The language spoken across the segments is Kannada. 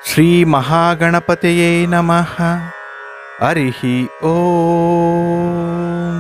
ಶ್ರೀ ಮಹಾಗಣಪತಿಯೇ ನಮಃ ಹರಿಹಿ ಓಂ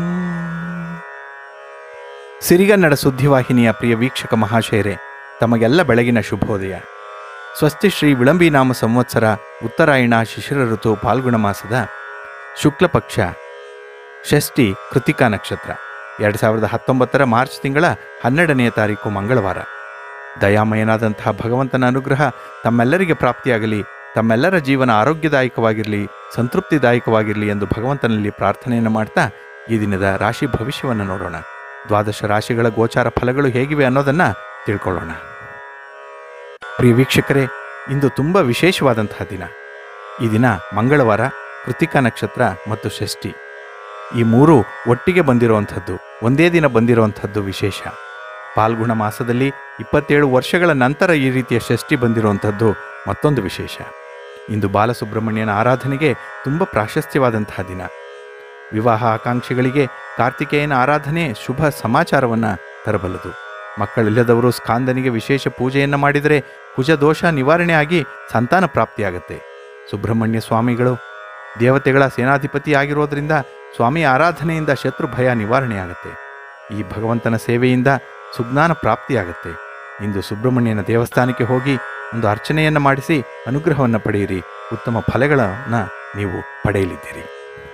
ಸಿರಿಗನ್ನಡ ಸುದ್ದಿವಾಹಿನಿಯ ಪ್ರಿಯ ವೀಕ್ಷಕ ಮಹಾಶಯರೇ ತಮಗೆಲ್ಲ ಬೆಳಗಿನ ಶುಭೋದಯ ಸ್ವಸ್ತಿ ಶ್ರೀ ವಿಳಂಬಿ ನಾಮ ಸಂವತ್ಸರ ಉತ್ತರಾಯಣ ಶಿಶಿರ ಋತು ಪಾಲ್ಗುಣ ಮಾಸದ ಶುಕ್ಲ ಪಕ್ಷ ಷಷ್ಠಿ ಕೃತಿಕಾ ನಕ್ಷತ್ರ ಎರಡು ಸಾವಿರದ ಹತ್ತೊಂಬತ್ತರ ಮಾರ್ಚ್ ತಿಂಗಳ ಹನ್ನೆರಡನೆಯ ತಾರೀಕು ಮಂಗಳವಾರ ದಯಾಮಯನಾದಂತಹ ಭಗವಂತನ ಅನುಗ್ರಹ ತಮ್ಮೆಲ್ಲರಿಗೆ ಪ್ರಾಪ್ತಿಯಾಗಲಿ ತಮ್ಮೆಲ್ಲರ ಜೀವನ ಆರೋಗ್ಯದಾಯಕವಾಗಿರಲಿ ಸಂತೃಪ್ತಿದಾಯಕವಾಗಿರಲಿ ಎಂದು ಭಗವಂತನಲ್ಲಿ ಪ್ರಾರ್ಥನೆಯನ್ನು ಮಾಡ್ತಾ ಈ ದಿನದ ರಾಶಿ ಭವಿಷ್ಯವನ್ನು ನೋಡೋಣ ದ್ವಾದಶ ರಾಶಿಗಳ ಗೋಚಾರ ಫಲಗಳು ಹೇಗಿವೆ ಅನ್ನೋದನ್ನ ತಿಳ್ಕೊಳ್ಳೋಣ ಪ್ರಿಯ ವೀಕ್ಷಕರೇ ಇಂದು ತುಂಬ ವಿಶೇಷವಾದಂತಹ ದಿನ ಈ ದಿನ ಮಂಗಳವಾರ ಕೃತಿಕಾ ನಕ್ಷತ್ರ ಮತ್ತು ಷಷ್ಠಿ ಈ ಮೂರು ಒಟ್ಟಿಗೆ ಬಂದಿರುವಂಥದ್ದು ಒಂದೇ ದಿನ ಬಂದಿರುವಂಥದ್ದು ವಿಶೇಷ ಪಾಲ್ಗುಣ ಮಾಸದಲ್ಲಿ ಇಪ್ಪತ್ತೇಳು ವರ್ಷಗಳ ನಂತರ ಈ ರೀತಿಯ ಷಷ್ಠಿ ಬಂದಿರುವಂಥದ್ದು ಮತ್ತೊಂದು ವಿಶೇಷ ಇಂದು ಬಾಲಸುಬ್ರಹ್ಮಣ್ಯನ ಆರಾಧನೆಗೆ ತುಂಬ ಪ್ರಾಶಸ್ತ್ಯವಾದಂತಹ ದಿನ ವಿವಾಹ ಆಕಾಂಕ್ಷಿಗಳಿಗೆ ಕಾರ್ತಿಕೇಯನ ಆರಾಧನೆ ಶುಭ ಸಮಾಚಾರವನ್ನು ತರಬಲ್ಲದು ಮಕ್ಕಳಿಲ್ಲದವರು ಸ್ಕಾಂದನಿಗೆ ವಿಶೇಷ ಪೂಜೆಯನ್ನು ಮಾಡಿದರೆ ಕುಜ ದೋಷ ನಿವಾರಣೆ ಆಗಿ ಸಂತಾನ ಪ್ರಾಪ್ತಿಯಾಗತ್ತೆ ಸುಬ್ರಹ್ಮಣ್ಯ ಸ್ವಾಮಿಗಳು ದೇವತೆಗಳ ಸೇನಾಧಿಪತಿ ಆಗಿರೋದ್ರಿಂದ ಸ್ವಾಮಿ ಆರಾಧನೆಯಿಂದ ಶತ್ರು ಭಯ ನಿವಾರಣೆಯಾಗುತ್ತೆ ಈ ಭಗವಂತನ ಸೇವೆಯಿಂದ ಸುಜ್ಞಾನ ಪ್ರಾಪ್ತಿಯಾಗುತ್ತೆ ಇಂದು ಸುಬ್ರಹ್ಮಣ್ಯನ ದೇವಸ್ಥಾನಕ್ಕೆ ಹೋಗಿ ಒಂದು ಅರ್ಚನೆಯನ್ನು ಮಾಡಿಸಿ ಅನುಗ್ರಹವನ್ನು ಪಡೆಯಿರಿ ಉತ್ತಮ ಫಲಗಳನ್ನು ನೀವು ಪಡೆಯಲಿದ್ದೀರಿ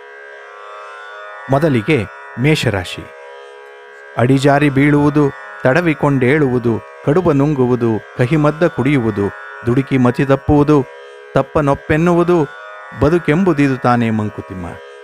ಮೊದಲಿಗೆ ಮೇಷರಾಶಿ ಅಡಿಜಾರಿ ಬೀಳುವುದು ತಡವಿಕೊಂಡೇಳುವುದು ಕಡುಬ ನುಂಗುವುದು ಕಹಿಮದ್ದ ಕುಡಿಯುವುದು ದುಡುಕಿ ಮತಿ ತಪ್ಪುವುದು ತಪ್ಪ ನೊಪ್ಪೆನ್ನುವುದು ಬದುಕೆಂಬುದಿದು ತಾನೇ ಮಂಕುತಿಮ್ಮ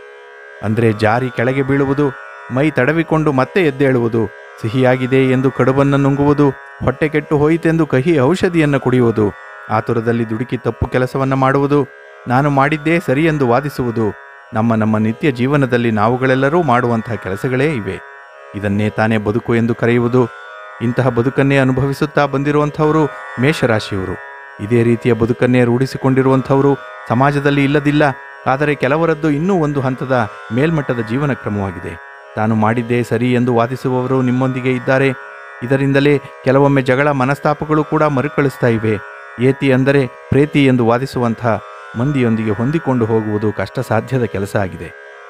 ಅಂದರೆ ಜಾರಿ ಕೆಳಗೆ ಬೀಳುವುದು ಮೈ ತಡವಿಕೊಂಡು ಮತ್ತೆ ಎದ್ದೇಳುವುದು ಸಿಹಿಯಾಗಿದೆ ಎಂದು ಕಡುಬನ್ನು ನುಂಗುವುದು ಹೊಟ್ಟೆ ಕೆಟ್ಟು ಹೋಯಿತೆಂದು ಕಹಿ ಔಷಧಿಯನ್ನು ಕುಡಿಯುವುದು ಆತುರದಲ್ಲಿ ದುಡುಕಿ ತಪ್ಪು ಕೆಲಸವನ್ನು ಮಾಡುವುದು ನಾನು ಮಾಡಿದ್ದೇ ಸರಿ ಎಂದು ವಾದಿಸುವುದು ನಮ್ಮ ನಮ್ಮ ನಿತ್ಯ ಜೀವನದಲ್ಲಿ ನಾವುಗಳೆಲ್ಲರೂ ಮಾಡುವಂತಹ ಕೆಲಸಗಳೇ ಇವೆ ಇದನ್ನೇ ತಾನೇ ಬದುಕು ಎಂದು ಕರೆಯುವುದು ಇಂತಹ ಬದುಕನ್ನೇ ಅನುಭವಿಸುತ್ತಾ ಬಂದಿರುವಂಥವರು ಮೇಷರಾಶಿಯವರು ಇದೇ ರೀತಿಯ ಬದುಕನ್ನೇ ರೂಢಿಸಿಕೊಂಡಿರುವಂಥವರು ಸಮಾಜದಲ್ಲಿ ಇಲ್ಲದಿಲ್ಲ ಆದರೆ ಕೆಲವರದ್ದು ಇನ್ನೂ ಒಂದು ಹಂತದ ಮೇಲ್ಮಟ್ಟದ ಜೀವನ ಕ್ರಮವಾಗಿದೆ ತಾನು ಮಾಡಿದ್ದೇ ಸರಿ ಎಂದು ವಾದಿಸುವವರು ನಿಮ್ಮೊಂದಿಗೆ ಇದ್ದಾರೆ ಇದರಿಂದಲೇ ಕೆಲವೊಮ್ಮೆ ಜಗಳ ಮನಸ್ತಾಪಗಳು ಕೂಡ ಮರುಕಳಿಸ್ತಾ ಇವೆ ಏತಿ ಅಂದರೆ ಪ್ರೇತಿ ಎಂದು ವಾದಿಸುವಂಥ ಮಂದಿಯೊಂದಿಗೆ ಹೊಂದಿಕೊಂಡು ಹೋಗುವುದು ಕಷ್ಟ ಸಾಧ್ಯದ ಕೆಲಸ ಆಗಿದೆ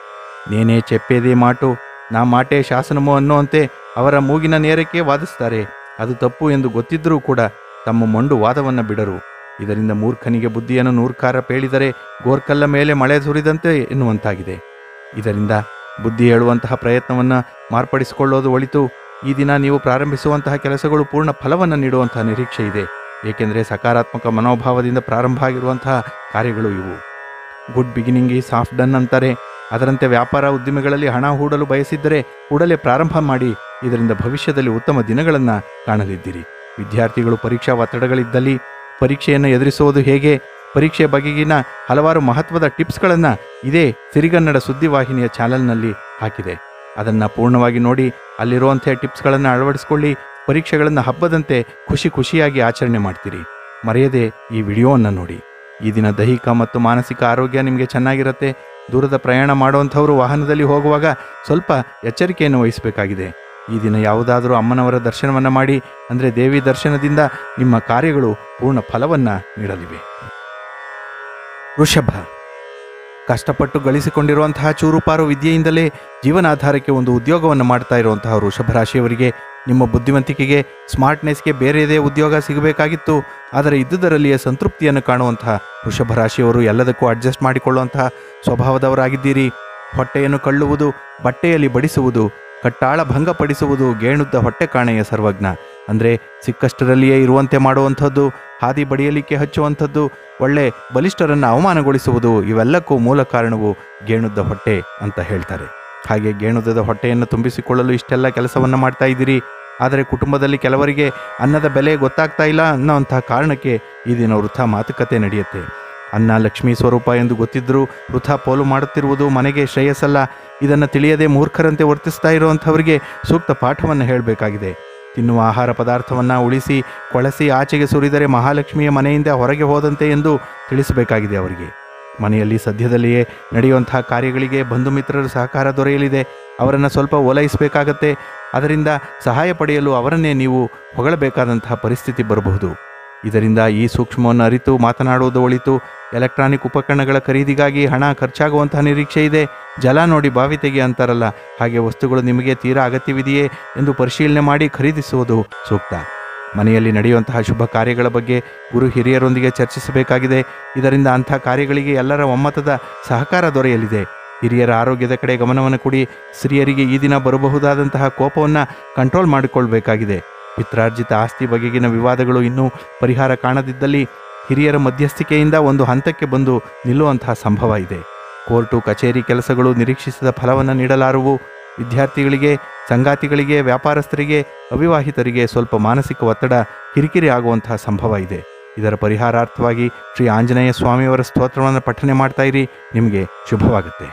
ನೇನೇ ಚೆಪ್ಪೇದೇ ಮಾಟು ನಾ ಮಾಟೇ ಶಾಸನಮೋ ಅನ್ನುವಂತೆ ಅವರ ಮೂಗಿನ ನೇರಕ್ಕೆ ವಾದಿಸ್ತಾರೆ ಅದು ತಪ್ಪು ಎಂದು ಗೊತ್ತಿದ್ದರೂ ಕೂಡ ತಮ್ಮ ಮೊಂಡು ವಾದವನ್ನು ಬಿಡರು ಇದರಿಂದ ಮೂರ್ಖನಿಗೆ ಬುದ್ಧಿಯನ್ನು ನೂರ್ಕಾರ ಪೇಳಿದರೆ ಗೋರ್ಕಲ್ಲ ಮೇಲೆ ಮಳೆ ಸುರಿದಂತೆ ಎನ್ನುವಂತಾಗಿದೆ ಇದರಿಂದ ಬುದ್ಧಿ ಹೇಳುವಂತಹ ಪ್ರಯತ್ನವನ್ನು ಮಾರ್ಪಡಿಸಿಕೊಳ್ಳೋದು ಒಳಿತು ಈ ದಿನ ನೀವು ಪ್ರಾರಂಭಿಸುವಂತಹ ಕೆಲಸಗಳು ಪೂರ್ಣ ಫಲವನ್ನು ನೀಡುವಂತಹ ನಿರೀಕ್ಷೆ ಇದೆ ಏಕೆಂದರೆ ಸಕಾರಾತ್ಮಕ ಮನೋಭಾವದಿಂದ ಪ್ರಾರಂಭ ಆಗಿರುವಂತಹ ಕಾರ್ಯಗಳು ಇವು ಗುಡ್ ಬಿಗಿನಿಂಗ್ ಈ ಸಾಫ್ಟ್ ಡನ್ ಅಂತಾರೆ ಅದರಂತೆ ವ್ಯಾಪಾರ ಉದ್ದಿಮೆಗಳಲ್ಲಿ ಹಣ ಹೂಡಲು ಬಯಸಿದ್ದರೆ ಕೂಡಲೇ ಪ್ರಾರಂಭ ಮಾಡಿ ಇದರಿಂದ ಭವಿಷ್ಯದಲ್ಲಿ ಉತ್ತಮ ದಿನಗಳನ್ನು ಕಾಣಲಿದ್ದೀರಿ ವಿದ್ಯಾರ್ಥಿಗಳು ಪರೀಕ್ಷಾ ಒತ್ತಡಗಳಿದ್ದಲ್ಲಿ ಪರೀಕ್ಷೆಯನ್ನು ಎದುರಿಸುವುದು ಹೇಗೆ ಪರೀಕ್ಷೆ ಬಗೆಗಿನ ಹಲವಾರು ಮಹತ್ವದ ಟಿಪ್ಸ್ಗಳನ್ನು ಇದೇ ಸಿರಿಗನ್ನಡ ಸುದ್ದಿವಾಹಿನಿಯ ಚಾನೆಲ್ನಲ್ಲಿ ಹಾಕಿದೆ ಅದನ್ನು ಪೂರ್ಣವಾಗಿ ನೋಡಿ ಅಲ್ಲಿರುವಂಥ ಟಿಪ್ಸ್ಗಳನ್ನು ಅಳವಡಿಸಿಕೊಳ್ಳಿ ಪರೀಕ್ಷೆಗಳನ್ನು ಹಬ್ಬದಂತೆ ಖುಷಿ ಖುಷಿಯಾಗಿ ಆಚರಣೆ ಮಾಡ್ತೀರಿ ಮರೆಯದೆ ಈ ವಿಡಿಯೋವನ್ನು ನೋಡಿ ಈ ದಿನ ದೈಹಿಕ ಮತ್ತು ಮಾನಸಿಕ ಆರೋಗ್ಯ ನಿಮಗೆ ಚೆನ್ನಾಗಿರುತ್ತೆ ದೂರದ ಪ್ರಯಾಣ ಮಾಡುವಂಥವರು ವಾಹನದಲ್ಲಿ ಹೋಗುವಾಗ ಸ್ವಲ್ಪ ಎಚ್ಚರಿಕೆಯನ್ನು ವಹಿಸಬೇಕಾಗಿದೆ ಈ ದಿನ ಯಾವುದಾದರೂ ಅಮ್ಮನವರ ದರ್ಶನವನ್ನು ಮಾಡಿ ಅಂದರೆ ದೇವಿ ದರ್ಶನದಿಂದ ನಿಮ್ಮ ಕಾರ್ಯಗಳು ಪೂರ್ಣ ಫಲವನ್ನು ನೀಡಲಿವೆ ವೃಷಭ ಕಷ್ಟಪಟ್ಟು ಗಳಿಸಿಕೊಂಡಿರುವಂತಹ ಚೂರುಪಾರು ವಿದ್ಯೆಯಿಂದಲೇ ಜೀವನಾಧಾರಕ್ಕೆ ಒಂದು ಉದ್ಯೋಗವನ್ನು ಮಾಡ್ತಾ ಇರುವಂತಹ ವೃಷಭ ರಾಶಿಯವರಿಗೆ ನಿಮ್ಮ ಬುದ್ಧಿವಂತಿಕೆಗೆ ಸ್ಮಾರ್ಟ್ನೆಸ್ಗೆ ಬೇರೆಯದೇ ಉದ್ಯೋಗ ಸಿಗಬೇಕಾಗಿತ್ತು ಆದರೆ ಇದ್ದುದರಲ್ಲಿಯೇ ಸಂತೃಪ್ತಿಯನ್ನು ಕಾಣುವಂತಹ ವೃಷಭ ರಾಶಿಯವರು ಎಲ್ಲದಕ್ಕೂ ಅಡ್ಜಸ್ಟ್ ಮಾಡಿಕೊಳ್ಳುವಂತಹ ಸ್ವಭಾವದವರಾಗಿದ್ದೀರಿ ಹೊಟ್ಟೆಯನ್ನು ಕಳ್ಳುವುದು ಬಟ್ಟೆಯಲ್ಲಿ ಬಡಿಸುವುದು ಕಟ್ಟಾಳ ಭಂಗಪಡಿಸುವುದು ಗೇಣುದ್ದ ಹೊಟ್ಟೆ ಕಾಣೆಯ ಸರ್ವಜ್ಞ ಅಂದರೆ ಸಿಕ್ಕಷ್ಟರಲ್ಲಿಯೇ ಇರುವಂತೆ ಮಾಡುವಂಥದ್ದು ಹಾದಿ ಬಡಿಯಲಿಕ್ಕೆ ಹಚ್ಚುವಂಥದ್ದು ಒಳ್ಳೆ ಬಲಿಷ್ಠರನ್ನು ಅವಮಾನಗೊಳಿಸುವುದು ಇವೆಲ್ಲಕ್ಕೂ ಮೂಲ ಕಾರಣವು ಗೇಣುದ್ದ ಹೊಟ್ಟೆ ಅಂತ ಹೇಳ್ತಾರೆ ಹಾಗೆ ಗೇಣುದ್ದದ ಹೊಟ್ಟೆಯನ್ನು ತುಂಬಿಸಿಕೊಳ್ಳಲು ಇಷ್ಟೆಲ್ಲ ಕೆಲಸವನ್ನು ಮಾಡ್ತಾ ಇದ್ದೀರಿ ಆದರೆ ಕುಟುಂಬದಲ್ಲಿ ಕೆಲವರಿಗೆ ಅನ್ನದ ಬೆಲೆ ಗೊತ್ತಾಗ್ತಾ ಇಲ್ಲ ಅನ್ನೋಂತಹ ಕಾರಣಕ್ಕೆ ಈ ದಿನ ವೃಥ ಮಾತುಕತೆ ನಡೆಯುತ್ತೆ ಅನ್ನ ಲಕ್ಷ್ಮೀ ಸ್ವರೂಪ ಎಂದು ಗೊತ್ತಿದ್ದರೂ ವೃಥ ಪೋಲು ಮಾಡುತ್ತಿರುವುದು ಮನೆಗೆ ಶ್ರೇಯಸ್ಸಲ್ಲ ಇದನ್ನು ತಿಳಿಯದೆ ಮೂರ್ಖರಂತೆ ವರ್ತಿಸ್ತಾ ಇರುವಂಥವರಿಗೆ ಸೂಕ್ತ ಪಾಠವನ್ನು ಹೇಳಬೇಕಾಗಿದೆ ತಿನ್ನುವ ಆಹಾರ ಪದಾರ್ಥವನ್ನು ಉಳಿಸಿ ಕೊಳಸಿ ಆಚೆಗೆ ಸುರಿದರೆ ಮಹಾಲಕ್ಷ್ಮಿಯ ಮನೆಯಿಂದ ಹೊರಗೆ ಹೋದಂತೆ ಎಂದು ತಿಳಿಸಬೇಕಾಗಿದೆ ಅವರಿಗೆ ಮನೆಯಲ್ಲಿ ಸದ್ಯದಲ್ಲಿಯೇ ನಡೆಯುವಂತಹ ಕಾರ್ಯಗಳಿಗೆ ಬಂಧು ಮಿತ್ರರ ಸಹಕಾರ ದೊರೆಯಲಿದೆ ಅವರನ್ನು ಸ್ವಲ್ಪ ಓಲೈಸಬೇಕಾಗತ್ತೆ ಅದರಿಂದ ಸಹಾಯ ಪಡೆಯಲು ಅವರನ್ನೇ ನೀವು ಹೊಗಳಬೇಕಾದಂತಹ ಪರಿಸ್ಥಿತಿ ಬರಬಹುದು ಇದರಿಂದ ಈ ಸೂಕ್ಷ್ಮವನ್ನು ಅರಿತು ಮಾತನಾಡುವುದು ಒಳಿತು ಎಲೆಕ್ಟ್ರಾನಿಕ್ ಉಪಕರಣಗಳ ಖರೀದಿಗಾಗಿ ಹಣ ಖರ್ಚಾಗುವಂತಹ ನಿರೀಕ್ಷೆ ಇದೆ ಜಲ ನೋಡಿ ಬಾವಿ ತೆಗೆ ಅಂತಾರಲ್ಲ ಹಾಗೆ ವಸ್ತುಗಳು ನಿಮಗೆ ತೀರಾ ಅಗತ್ಯವಿದೆಯೇ ಎಂದು ಪರಿಶೀಲನೆ ಮಾಡಿ ಖರೀದಿಸುವುದು ಸೂಕ್ತ ಮನೆಯಲ್ಲಿ ನಡೆಯುವಂತಹ ಶುಭ ಕಾರ್ಯಗಳ ಬಗ್ಗೆ ಗುರು ಹಿರಿಯರೊಂದಿಗೆ ಚರ್ಚಿಸಬೇಕಾಗಿದೆ ಇದರಿಂದ ಅಂಥ ಕಾರ್ಯಗಳಿಗೆ ಎಲ್ಲರ ಒಮ್ಮತದ ಸಹಕಾರ ದೊರೆಯಲಿದೆ ಹಿರಿಯರ ಆರೋಗ್ಯದ ಕಡೆ ಗಮನವನ್ನು ಕೊಡಿ ಸ್ತ್ರೀಯರಿಗೆ ಈ ದಿನ ಬರಬಹುದಾದಂತಹ ಕೋಪವನ್ನು ಕಂಟ್ರೋಲ್ ಮಾಡಿಕೊಳ್ಬೇಕಾಗಿದೆ ಪಿತ್ರಾರ್ಜಿತ ಆಸ್ತಿ ಬಗೆಗಿನ ವಿವಾದಗಳು ಇನ್ನೂ ಪರಿಹಾರ ಕಾಣದಿದ್ದಲ್ಲಿ ಹಿರಿಯರ ಮಧ್ಯಸ್ಥಿಕೆಯಿಂದ ಒಂದು ಹಂತಕ್ಕೆ ಬಂದು ನಿಲ್ಲುವಂತಹ ಸಂಭವ ಇದೆ ಕೋರ್ಟು ಕಚೇರಿ ಕೆಲಸಗಳು ನಿರೀಕ್ಷಿಸಿದ ಫಲವನ್ನು ನೀಡಲಾರುವು ವಿದ್ಯಾರ್ಥಿಗಳಿಗೆ ಸಂಗಾತಿಗಳಿಗೆ ವ್ಯಾಪಾರಸ್ಥರಿಗೆ ಅವಿವಾಹಿತರಿಗೆ ಸ್ವಲ್ಪ ಮಾನಸಿಕ ಒತ್ತಡ ಕಿರಿಕಿರಿ ಆಗುವಂತಹ ಸಂಭವ ಇದೆ ಇದರ ಪರಿಹಾರಾರ್ಥವಾಗಿ ಶ್ರೀ ಆಂಜನೇಯ ಸ್ವಾಮಿಯವರ ಸ್ತೋತ್ರವನ್ನು ಪಠನೆ ಮಾಡ್ತಾ ಇರಿ ನಿಮಗೆ ಶುಭವಾಗುತ್ತೆ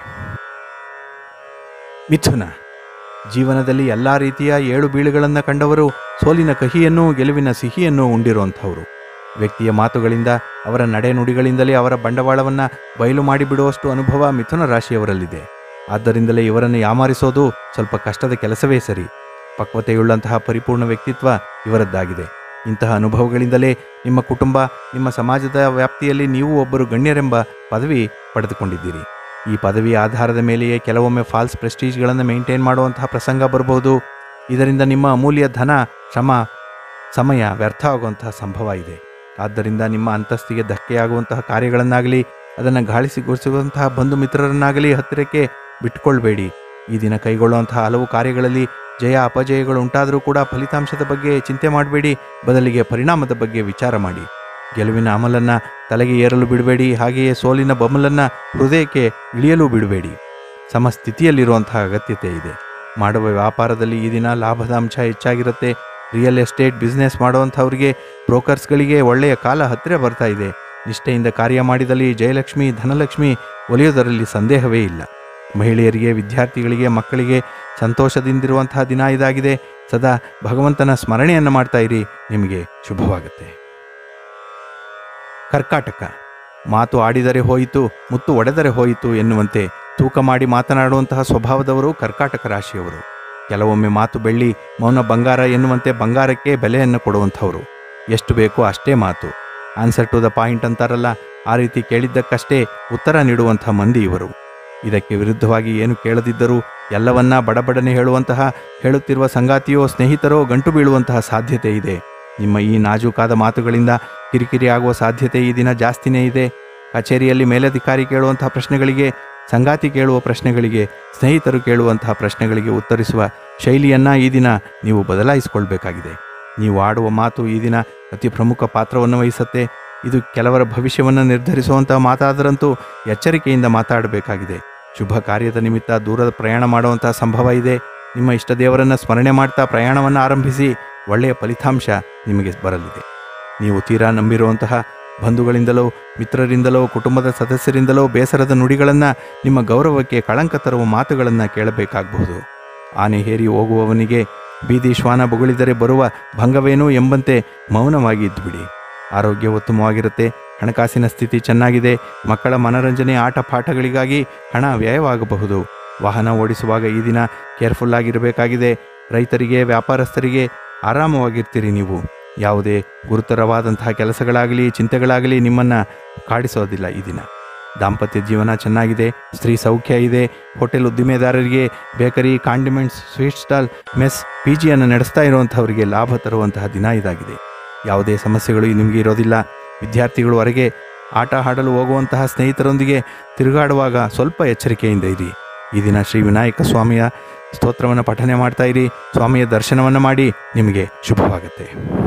ಮಿಥುನ ಜೀವನದಲ್ಲಿ ಎಲ್ಲ ರೀತಿಯ ಏಳು ಬೀಳುಗಳನ್ನು ಕಂಡವರು ಸೋಲಿನ ಕಹಿಯನ್ನೂ ಗೆಲುವಿನ ಸಿಹಿಯನ್ನೂ ಉಂಡಿರುವಂಥವರು ವ್ಯಕ್ತಿಯ ಮಾತುಗಳಿಂದ ಅವರ ನಡೆನುಡಿಗಳಿಂದಲೇ ಅವರ ಬಂಡವಾಳವನ್ನು ಬಯಲು ಮಾಡಿಬಿಡುವಷ್ಟು ಅನುಭವ ಮಿಥುನ ರಾಶಿಯವರಲ್ಲಿದೆ ಆದ್ದರಿಂದಲೇ ಇವರನ್ನು ಯಾಮಾರಿಸೋದು ಸ್ವಲ್ಪ ಕಷ್ಟದ ಕೆಲಸವೇ ಸರಿ ಪಕ್ವತೆಯುಳ್ಳಂತಹ ಪರಿಪೂರ್ಣ ವ್ಯಕ್ತಿತ್ವ ಇವರದ್ದಾಗಿದೆ ಇಂತಹ ಅನುಭವಗಳಿಂದಲೇ ನಿಮ್ಮ ಕುಟುಂಬ ನಿಮ್ಮ ಸಮಾಜದ ವ್ಯಾಪ್ತಿಯಲ್ಲಿ ನೀವು ಒಬ್ಬರು ಗಣ್ಯರೆಂಬ ಪದವಿ ಪಡೆದುಕೊಂಡಿದ್ದೀರಿ ಈ ಪದವಿಯ ಆಧಾರದ ಮೇಲೆಯೇ ಕೆಲವೊಮ್ಮೆ ಫಾಲ್ಸ್ ಪ್ರೆಸ್ಟೀಜ್ಗಳನ್ನು ಮೇಂಟೈನ್ ಮಾಡುವಂತಹ ಪ್ರಸಂಗ ಬರಬಹುದು ಇದರಿಂದ ನಿಮ್ಮ ಅಮೂಲ್ಯ ಧನ ಶ್ರಮ ಸಮಯ ವ್ಯರ್ಥ ಆಗುವಂತಹ ಸಂಭವ ಇದೆ ಆದ್ದರಿಂದ ನಿಮ್ಮ ಅಂತಸ್ತಿಗೆ ಧಕ್ಕೆಯಾಗುವಂತಹ ಕಾರ್ಯಗಳನ್ನಾಗಲಿ ಅದನ್ನು ಗಾಳಿಸಿಗೊಳಿಸುವಂತಹ ಬಂಧು ಮಿತ್ರರನ್ನಾಗಲಿ ಹತ್ತಿರಕ್ಕೆ ಬಿಟ್ಟುಕೊಳ್ಬೇಡಿ ಈ ದಿನ ಕೈಗೊಳ್ಳುವಂತಹ ಹಲವು ಕಾರ್ಯಗಳಲ್ಲಿ ಜಯ ಅಪಜಯಗಳು ಉಂಟಾದರೂ ಕೂಡ ಫಲಿತಾಂಶದ ಬಗ್ಗೆ ಚಿಂತೆ ಮಾಡಬೇಡಿ ಬದಲಿಗೆ ಪರಿಣಾಮದ ಬಗ್ಗೆ ವಿಚಾರ ಮಾಡಿ ಗೆಲುವಿನ ಅಮಲನ್ನು ತಲೆಗೆ ಏರಲು ಬಿಡಬೇಡಿ ಹಾಗೆಯೇ ಸೋಲಿನ ಬಮಲನ್ನು ಹೃದಯಕ್ಕೆ ಇಳಿಯಲು ಬಿಡಬೇಡಿ ಸಮಸ್ಥಿತಿಯಲ್ಲಿರುವಂತಹ ಅಗತ್ಯತೆ ಇದೆ ಮಾಡುವ ವ್ಯಾಪಾರದಲ್ಲಿ ಈ ದಿನ ಲಾಭದ ಅಂಶ ಹೆಚ್ಚಾಗಿರುತ್ತೆ ರಿಯಲ್ ಎಸ್ಟೇಟ್ ಬಿಸ್ನೆಸ್ ಮಾಡುವಂಥವ್ರಿಗೆ ಬ್ರೋಕರ್ಸ್ಗಳಿಗೆ ಒಳ್ಳೆಯ ಕಾಲ ಹತ್ತಿರ ಬರ್ತಾ ಇದೆ ನಿಷ್ಠೆಯಿಂದ ಕಾರ್ಯ ಮಾಡಿದಲ್ಲಿ ಜಯಲಕ್ಷ್ಮಿ ಧನಲಕ್ಷ್ಮಿ ಒಲಿಯೋದರಲ್ಲಿ ಸಂದೇಹವೇ ಇಲ್ಲ ಮಹಿಳೆಯರಿಗೆ ವಿದ್ಯಾರ್ಥಿಗಳಿಗೆ ಮಕ್ಕಳಿಗೆ ಸಂತೋಷದಿಂದಿರುವಂತಹ ದಿನ ಇದಾಗಿದೆ ಸದಾ ಭಗವಂತನ ಸ್ಮರಣೆಯನ್ನು ಮಾಡ್ತಾ ಇರಿ ನಿಮಗೆ ಶುಭವಾಗುತ್ತೆ ಕರ್ಕಾಟಕ ಮಾತು ಆಡಿದರೆ ಹೋಯಿತು ಮುತ್ತು ಒಡೆದರೆ ಹೋಯಿತು ಎನ್ನುವಂತೆ ತೂಕ ಮಾಡಿ ಮಾತನಾಡುವಂತಹ ಸ್ವಭಾವದವರು ಕರ್ಕಾಟಕ ರಾಶಿಯವರು ಕೆಲವೊಮ್ಮೆ ಮಾತು ಬೆಳ್ಳಿ ಮೌನ ಬಂಗಾರ ಎನ್ನುವಂತೆ ಬಂಗಾರಕ್ಕೆ ಬೆಲೆಯನ್ನು ಕೊಡುವಂಥವರು ಎಷ್ಟು ಬೇಕೋ ಅಷ್ಟೇ ಮಾತು ಆನ್ಸರ್ ಟು ದ ಪಾಯಿಂಟ್ ಅಂತಾರಲ್ಲ ಆ ರೀತಿ ಕೇಳಿದ್ದಕ್ಕಷ್ಟೇ ಉತ್ತರ ನೀಡುವಂಥ ಮಂದಿ ಇವರು ಇದಕ್ಕೆ ವಿರುದ್ಧವಾಗಿ ಏನು ಕೇಳದಿದ್ದರೂ ಎಲ್ಲವನ್ನ ಬಡಬಡನೆ ಹೇಳುವಂತಹ ಹೇಳುತ್ತಿರುವ ಸಂಗಾತಿಯೋ ಸ್ನೇಹಿತರೋ ಗಂಟು ಬೀಳುವಂತಹ ಸಾಧ್ಯತೆ ಇದೆ ನಿಮ್ಮ ಈ ನಾಜೂಕಾದ ಮಾತುಗಳಿಂದ ಕಿರಿಕಿರಿ ಆಗುವ ಸಾಧ್ಯತೆ ಈ ದಿನ ಜಾಸ್ತಿನೇ ಇದೆ ಕಚೇರಿಯಲ್ಲಿ ಮೇಲಧಿಕಾರಿ ಕೇಳುವಂತಹ ಪ್ರಶ್ನೆಗಳಿಗೆ ಸಂಗಾತಿ ಕೇಳುವ ಪ್ರಶ್ನೆಗಳಿಗೆ ಸ್ನೇಹಿತರು ಕೇಳುವಂತಹ ಪ್ರಶ್ನೆಗಳಿಗೆ ಉತ್ತರಿಸುವ ಶೈಲಿಯನ್ನು ಈ ದಿನ ನೀವು ಬದಲಾಯಿಸಿಕೊಳ್ಬೇಕಾಗಿದೆ ನೀವು ಆಡುವ ಮಾತು ಈ ದಿನ ಅತಿ ಪ್ರಮುಖ ಪಾತ್ರವನ್ನು ವಹಿಸುತ್ತೆ ಇದು ಕೆಲವರ ಭವಿಷ್ಯವನ್ನು ನಿರ್ಧರಿಸುವಂತಹ ಮಾತಾದರಂತೂ ಎಚ್ಚರಿಕೆಯಿಂದ ಮಾತಾಡಬೇಕಾಗಿದೆ ಶುಭ ಕಾರ್ಯದ ನಿಮಿತ್ತ ದೂರದ ಪ್ರಯಾಣ ಮಾಡುವಂತಹ ಸಂಭವ ಇದೆ ನಿಮ್ಮ ಇಷ್ಟ ದೇವರನ್ನು ಸ್ಮರಣೆ ಮಾಡ್ತಾ ಪ್ರಯಾಣವನ್ನು ಆರಂಭಿಸಿ ಒಳ್ಳೆಯ ಫಲಿತಾಂಶ ನಿಮಗೆ ಬರಲಿದೆ ನೀವು ತೀರಾ ನಂಬಿರುವಂತಹ ಬಂಧುಗಳಿಂದಲೋ ಮಿತ್ರರಿಂದಲೋ ಕುಟುಂಬದ ಸದಸ್ಯರಿಂದಲೋ ಬೇಸರದ ನುಡಿಗಳನ್ನು ನಿಮ್ಮ ಗೌರವಕ್ಕೆ ಕಳಂಕ ತರುವ ಮಾತುಗಳನ್ನು ಕೇಳಬೇಕಾಗಬಹುದು ಆನೆ ಹೇರಿ ಹೋಗುವವನಿಗೆ ಬೀದಿ ಶ್ವಾನ ಬೊಗಳಿದರೆ ಬರುವ ಭಂಗವೇನು ಎಂಬಂತೆ ಮೌನವಾಗಿ ಇದ್ದುಬಿಡಿ ಆರೋಗ್ಯ ಉತ್ತಮವಾಗಿರುತ್ತೆ ಹಣಕಾಸಿನ ಸ್ಥಿತಿ ಚೆನ್ನಾಗಿದೆ ಮಕ್ಕಳ ಮನರಂಜನೆ ಆಟ ಪಾಠಗಳಿಗಾಗಿ ಹಣ ವ್ಯಯವಾಗಬಹುದು ವಾಹನ ಓಡಿಸುವಾಗ ಈ ದಿನ ಕೇರ್ಫುಲ್ ಆಗಿರಬೇಕಾಗಿದೆ ರೈತರಿಗೆ ವ್ಯಾಪಾರಸ್ಥರಿಗೆ ಆರಾಮವಾಗಿರ್ತೀರಿ ನೀವು ಯಾವುದೇ ಗುರುತರವಾದಂತಹ ಕೆಲಸಗಳಾಗಲಿ ಚಿಂತೆಗಳಾಗಲಿ ನಿಮ್ಮನ್ನು ಕಾಡಿಸೋದಿಲ್ಲ ಈ ದಿನ ದಾಂಪತ್ಯ ಜೀವನ ಚೆನ್ನಾಗಿದೆ ಸ್ತ್ರೀ ಸೌಖ್ಯ ಇದೆ ಹೋಟೆಲ್ ಉದ್ದಿಮೆದಾರರಿಗೆ bakery condiments sweet stall mess P ಜಿಯನ್ನು ನಡೆಸ್ತಾ ಇರುವಂಥವರಿಗೆ ಲಾಭ ತರುವಂತಹ ದಿನ ಇದಾಗಿದೆ ಯಾವುದೇ ಸಮಸ್ಯೆಗಳು ನಿಮಗೆ ಇರೋದಿಲ್ಲ ವಿದ್ಯಾರ್ಥಿಗಳು ಹೊರಗೆ ಆಟ ಆಡಲು ಹೋಗುವಂತಹ ಸ್ನೇಹಿತರೊಂದಿಗೆ ತಿರುಗಾಡುವಾಗ ಸ್ವಲ್ಪ ಎಚ್ಚರಿಕೆಯಿಂದ ಇರಿ ಈ ದಿನ ಶ್ರೀ ವಿನಾಯಕ ಸ್ವಾಮಿಯ ಸ್ತೋತ್ರವನ್ನು ಪಠನೆ ಮಾಡ್ತಾ ಇರಿ ಸ್ವಾಮಿಯ ದರ್ಶನವನ್ನು ಮಾಡಿ ನಿಮಗೆ ಶುಭವಾಗುತ್ತೆ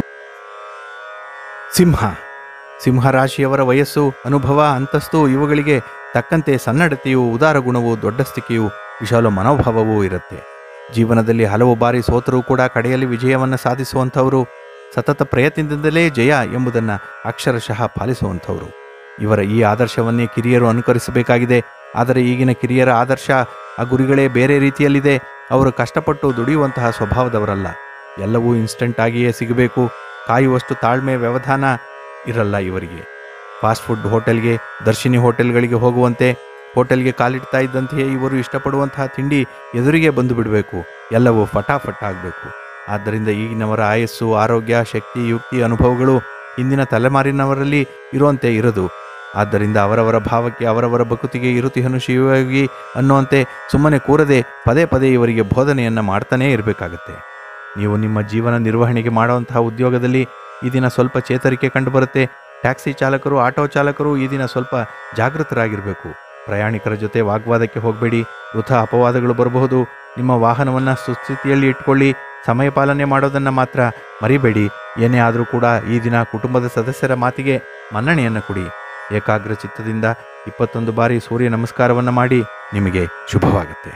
ಸಿಂಹ ಸಿಂಹರಾಶಿಯವರ ವಯಸ್ಸು ಅನುಭವ ಅಂತಸ್ತು ಇವುಗಳಿಗೆ ತಕ್ಕಂತೆ ಸನ್ನಡತೆಯು ಉದಾರ ಗುಣವು ದೊಡ್ಡಸ್ತಿಕೆಯು ವಿಶಾಲ ಮನೋಭಾವವೂ ಇರುತ್ತೆ ಜೀವನದಲ್ಲಿ ಹಲವು ಬಾರಿ ಸೋತರೂ ಕೂಡ ಕಡೆಯಲ್ಲಿ ವಿಜಯವನ್ನು ಸಾಧಿಸುವಂಥವರು ಸತತ ಪ್ರಯತ್ನದಿಂದಲೇ ಜಯ ಎಂಬುದನ್ನು ಅಕ್ಷರಶಃ ಪಾಲಿಸುವಂಥವರು ಇವರ ಈ ಆದರ್ಶವನ್ನೇ ಕಿರಿಯರು ಅನುಕರಿಸಬೇಕಾಗಿದೆ ಆದರೆ ಈಗಿನ ಕಿರಿಯರ ಆದರ್ಶ ಆ ಗುರಿಗಳೇ ಬೇರೆ ರೀತಿಯಲ್ಲಿದೆ ಅವರು ಕಷ್ಟಪಟ್ಟು ದುಡಿಯುವಂತಹ ಸ್ವಭಾವದವರಲ್ಲ ಎಲ್ಲವೂ ಇನ್ಸ್ಟಂಟ್ ಆಗಿಯೇ ಸಿಗಬೇಕು ಕಾಯುವಷ್ಟು ತಾಳ್ಮೆ ವ್ಯವಧಾನ ಇರಲ್ಲ ಇವರಿಗೆ ಫಾಸ್ಟ್ ಫುಡ್ ಹೋಟೆಲ್ಗೆ ದರ್ಶಿನಿ ಹೋಟೆಲ್ಗಳಿಗೆ ಹೋಗುವಂತೆ ಹೋಟೆಲ್ಗೆ ಕಾಲಿಡ್ತಾ ಇದ್ದಂತೆಯೇ ಇವರು ಇಷ್ಟಪಡುವಂತಹ ತಿಂಡಿ ಎದುರಿಗೆ ಬಂದು ಬಿಡಬೇಕು ಎಲ್ಲವೂ ಫಟಾಫಟ್ ಆಗಬೇಕು ಆದ್ದರಿಂದ ಈಗಿನವರ ಆಯಸ್ಸು ಆರೋಗ್ಯ ಶಕ್ತಿ ಯುಕ್ತಿ ಅನುಭವಗಳು ಹಿಂದಿನ ತಲೆಮಾರಿನವರಲ್ಲಿ ಇರುವಂತೆ ಇರದು ಆದ್ದರಿಂದ ಅವರವರ ಭಾವಕ್ಕೆ ಅವರವರ ಬಕುತಿಗೆ ಇರುತಿಹನು ಶಿವಯೋಗಿ ಅನ್ನುವಂತೆ ಸುಮ್ಮನೆ ಕೂರದೆ ಪದೇ ಪದೇ ಇವರಿಗೆ ಬೋಧನೆಯನ್ನು ಮಾಡ್ತಾನೇ ಇರಬೇಕಾಗತ್ತೆ ನೀವು ನಿಮ್ಮ ಜೀವನ ನಿರ್ವಹಣೆಗೆ ಮಾಡುವಂತಹ ಉದ್ಯೋಗದಲ್ಲಿ ಈ ದಿನ ಸ್ವಲ್ಪ ಚೇತರಿಕೆ ಕಂಡುಬರುತ್ತೆ ಟ್ಯಾಕ್ಸಿ ಚಾಲಕರು ಆಟೋ ಚಾಲಕರು ಈ ದಿನ ಸ್ವಲ್ಪ ಜಾಗೃತರಾಗಿರಬೇಕು ಪ್ರಯಾಣಿಕರ ಜೊತೆ ವಾಗ್ವಾದಕ್ಕೆ ಹೋಗಬೇಡಿ ವೃಥ ಅಪವಾದಗಳು ಬರಬಹುದು ನಿಮ್ಮ ವಾಹನವನ್ನು ಸುಸ್ಥಿತಿಯಲ್ಲಿ ಇಟ್ಕೊಳ್ಳಿ ಸಮಯ ಪಾಲನೆ ಮಾಡೋದನ್ನು ಮಾತ್ರ ಮರಿಬೇಡಿ ಏನೇ ಆದರೂ ಕೂಡ ಈ ದಿನ ಕುಟುಂಬದ ಸದಸ್ಯರ ಮಾತಿಗೆ ಮನ್ನಣೆಯನ್ನು ಕೊಡಿ ಏಕಾಗ್ರ ಚಿತ್ತದಿಂದ ಇಪ್ಪತ್ತೊಂದು ಬಾರಿ ಸೂರ್ಯ ನಮಸ್ಕಾರವನ್ನು ಮಾಡಿ ನಿಮಗೆ ಶುಭವಾಗುತ್ತೆ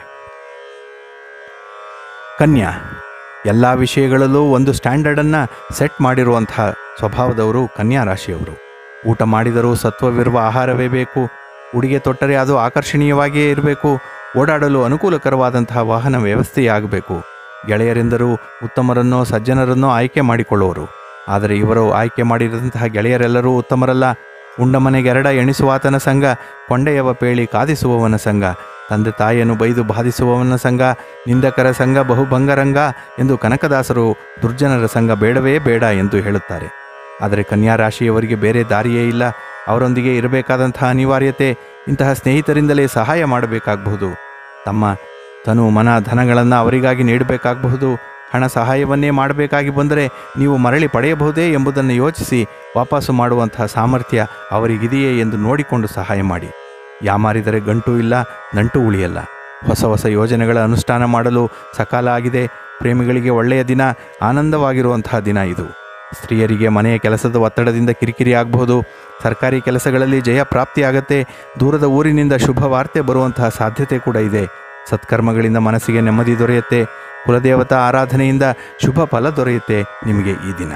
ಕನ್ಯಾ ಎಲ್ಲ ವಿಷಯಗಳಲ್ಲೂ ಒಂದು ಸ್ಟ್ಯಾಂಡರ್ಡನ್ನು ಸೆಟ್ ಮಾಡಿರುವಂತಹ ಸ್ವಭಾವದವರು ಕನ್ಯಾ ರಾಶಿಯವರು ಊಟ ಮಾಡಿದರೂ ಸತ್ವವಿರುವ ಆಹಾರವೇ ಬೇಕು ಉಡುಗೆ ತೊಟ್ಟರೆ ಅದು ಆಕರ್ಷಣೀಯವಾಗಿಯೇ ಇರಬೇಕು ಓಡಾಡಲು ಅನುಕೂಲಕರವಾದಂತಹ ವಾಹನ ವ್ಯವಸ್ಥೆಯಾಗಬೇಕು ಗೆಳೆಯರೆಂದರೂ ಉತ್ತಮರನ್ನೋ ಸಜ್ಜನರನ್ನೋ ಆಯ್ಕೆ ಮಾಡಿಕೊಳ್ಳುವರು ಆದರೆ ಇವರು ಆಯ್ಕೆ ಮಾಡಿದಂತಹ ಗೆಳೆಯರೆಲ್ಲರೂ ಉತ್ತಮರಲ್ಲ ಉಂಡ ಮನೆಗೆರಡ ಎಣಿಸುವಾತನ ಸಂಘ ಕೊಂಡೆಯವ ಪೇಳಿ ಕಾದಿಸುವವನ ಸಂಘ ತಂದೆ ತಾಯಿಯನ್ನು ಬೈದು ಬಾಧಿಸುವವನ ಸಂಘ ನಿಂದಕರ ಸಂಘ ಬಹುಭಂಗರಂಗ ಎಂದು ಕನಕದಾಸರು ದುರ್ಜನರ ಸಂಘ ಬೇಡವೇ ಬೇಡ ಎಂದು ಹೇಳುತ್ತಾರೆ ಆದರೆ ಕನ್ಯಾ ರಾಶಿಯವರಿಗೆ ಬೇರೆ ದಾರಿಯೇ ಇಲ್ಲ ಅವರೊಂದಿಗೆ ಇರಬೇಕಾದಂತಹ ಅನಿವಾರ್ಯತೆ ಇಂತಹ ಸ್ನೇಹಿತರಿಂದಲೇ ಸಹಾಯ ಮಾಡಬೇಕಾಗಬಹುದು ತಮ್ಮ ತನು ಮನ ಧನಗಳನ್ನು ಅವರಿಗಾಗಿ ನೀಡಬೇಕಾಗಬಹುದು ಹಣ ಸಹಾಯವನ್ನೇ ಮಾಡಬೇಕಾಗಿ ಬಂದರೆ ನೀವು ಮರಳಿ ಪಡೆಯಬಹುದೇ ಎಂಬುದನ್ನು ಯೋಚಿಸಿ ವಾಪಸ್ಸು ಮಾಡುವಂತಹ ಸಾಮರ್ಥ್ಯ ಅವರಿಗಿದೆಯೇ ಎಂದು ನೋಡಿಕೊಂಡು ಸಹಾಯ ಮಾಡಿ ಯಾಮಾರಿದರೆ ಗಂಟು ಇಲ್ಲ ನಂಟು ಉಳಿಯಲ್ಲ ಹೊಸ ಹೊಸ ಯೋಜನೆಗಳ ಅನುಷ್ಠಾನ ಮಾಡಲು ಸಕಾಲ ಆಗಿದೆ ಪ್ರೇಮಿಗಳಿಗೆ ಒಳ್ಳೆಯ ದಿನ ಆನಂದವಾಗಿರುವಂತಹ ದಿನ ಇದು ಸ್ತ್ರೀಯರಿಗೆ ಮನೆಯ ಕೆಲಸದ ಒತ್ತಡದಿಂದ ಕಿರಿಕಿರಿ ಆಗಬಹುದು ಸರ್ಕಾರಿ ಕೆಲಸಗಳಲ್ಲಿ ಜಯ ಪ್ರಾಪ್ತಿಯಾಗತ್ತೆ ದೂರದ ಊರಿನಿಂದ ಶುಭ ವಾರ್ತೆ ಬರುವಂತಹ ಸಾಧ್ಯತೆ ಕೂಡ ಇದೆ ಸತ್ಕರ್ಮಗಳಿಂದ ಮನಸ್ಸಿಗೆ ನೆಮ್ಮದಿ ದೊರೆಯುತ್ತೆ ಕುಲದೇವತಾ ಆರಾಧನೆಯಿಂದ ಶುಭ ಫಲ ದೊರೆಯುತ್ತೆ ನಿಮಗೆ ಈ ದಿನ